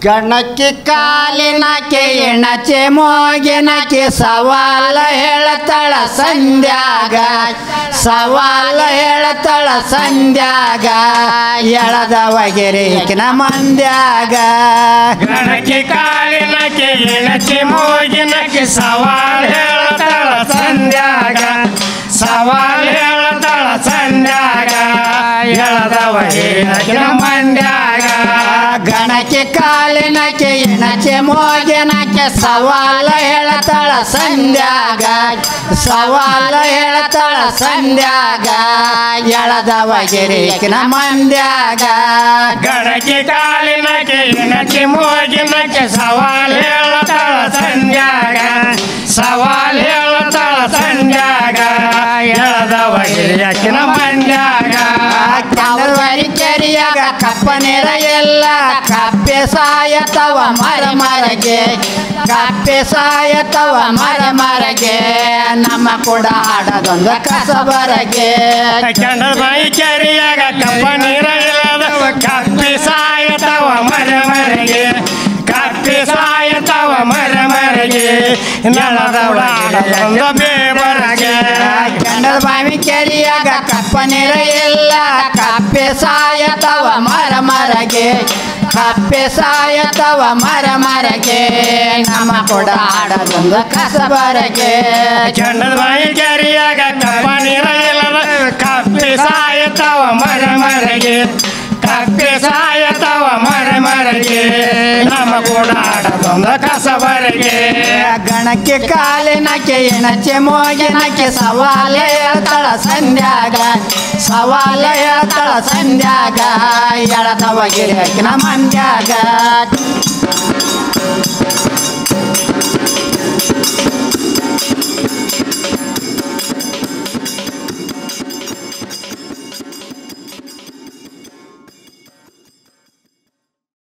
ಗಣಕಿ ಕಾಲಿನಕ್ಕೆ ಎಣಚೆ ಮೋಗಿನಕ್ಕೆ ಸವಾಲ ಹೇಳತಳ ಸಂಧ್ಯಾಗ ಸವಾಲ ಹೇಳತಳ ಸಂಧ್ಯಾಗ ಎಳದವಗಿರಿಕಿನ ಮಂದ್ಯಾಗ ಗಣಕಿ ಕಾಲಿನಕ್ಕೆ ಎಣಚಿ ಮೂಗಿನಕ್ಕೆ ಸವಾಲ್ ಹೇಳ್ತಾಳ ಸಂಧ್ಯಾಗ ಸವಾಲ್ ಹೇಳ್ತಾಳ ಸಂಧ್ಯಾಗ ಎಳದವ ಹಿರಿಯಕಿನ ಮಂಡ್ಯಾಗ ಗಣಕಿ ಕಾಲಿನಕ್ಕೆ ಎಣಚೆ ಮೋಗಿನಕ್ಕೆ ಸವಾಲ ಹೇಳತಳ ಸಂಧ್ಯಾಗ ಸವಾಲ ಹೇಳತಳ ಸಂಧ್ಯಾಗ ಎಳದವಗಿರಿಕಿನ ಮಂದ್ಯಾಗ ಗಣಕಿ ಕಾಲಿನಕ್ಕೆ ಎಣಚಿ ಮೂಗಿನಕ್ಕೆ ಸವಾಲ್ ಹೇಳ್ತಾಳ ಸಂಧ್ಯಾಗ ಸವಾಲ್ ಹೇಳ್ತಾಳ ಸಂಧ್ಯಾಗ ಎಳದವ ಹಿರಿಯಕಿನ ಮಂಡ್ಯಾಗ ಕವರಿ ಕೆರಿಯಾಗ ಕಪ್ಪ ನೀರ ಎಲ್ಲ ಕಪ್ಪೆ ಸಾಯತವ ಮರ ಮರಗೆ ಕಪ್ಪೆ ಸಾಯತವ ಮರ ಮರಗೆ ನಮ್ಮ ಕೂಡ ಆಡದೊಂದು ಕಸಬರಗೆ ಕಂಡ ಬಾಯಿ ಕೆರಿಯಾಗ ಕಪ್ಪ ನೀರ ಇಲ್ಲದವ ಕಪ್ಪಿ ಸಾಯತವ ಮರ ಮರೆಗೆ ಕಪ್ಪಿ ಸಾಯತವ ಮರ ಮರೆಗೆ ನೆಲದವಳ ಆಡದೊಂದು ಬೇಬರಗೆ ಗಂಡದ ಬಾವಿ ಕೆರಿಯಾಗ ಕಪ್ಪ ನೀರ ಎಲ್ಲ ಕಪ್ಪೆ ಸಾಯತವ ಮರ ಮರಗೆ ಕಪ್ಪೆ ಸಾಯತವ ಮರ ಮರಗೆ ನಮ್ಮ ಕೂಡ ಆಡದೊಂದು ಕಸಬರಗೆ ಚಂಡದ ಬಾಯಿ ಕೆರಿಯಾಗ ಕಪ್ಪ ನೀರ ಇಲ್ಲದ ಕಪ್ಪಿ ಸಾಯತವ ಮರ ಮರೆಗೆ ಕಪ್ಪಿ ಸಾಯತವ ಮರ ಮರೆಗೆ ನಮ್ಮ ಕೂಡ ಆಡದೊಂದು ಕಸಬರಗೆ ಗಣಕ್ಕೆ ಕಾಲಿನಕ್ಕೆ ಎಣಚೆ ಮೋಗಿನಕ್ಕೆ ಸವಾಲ ಹೇಳ್ತಾಳ ಸಂಧ್ಯಾಗ ಸವಾಲ ಹೇಳ್ತಾಳ ಸಂಧ್ಯಾಗ ಎಳದವ ಗಿರಿಯಕಿನ ಮಂದ್ಯಾಗ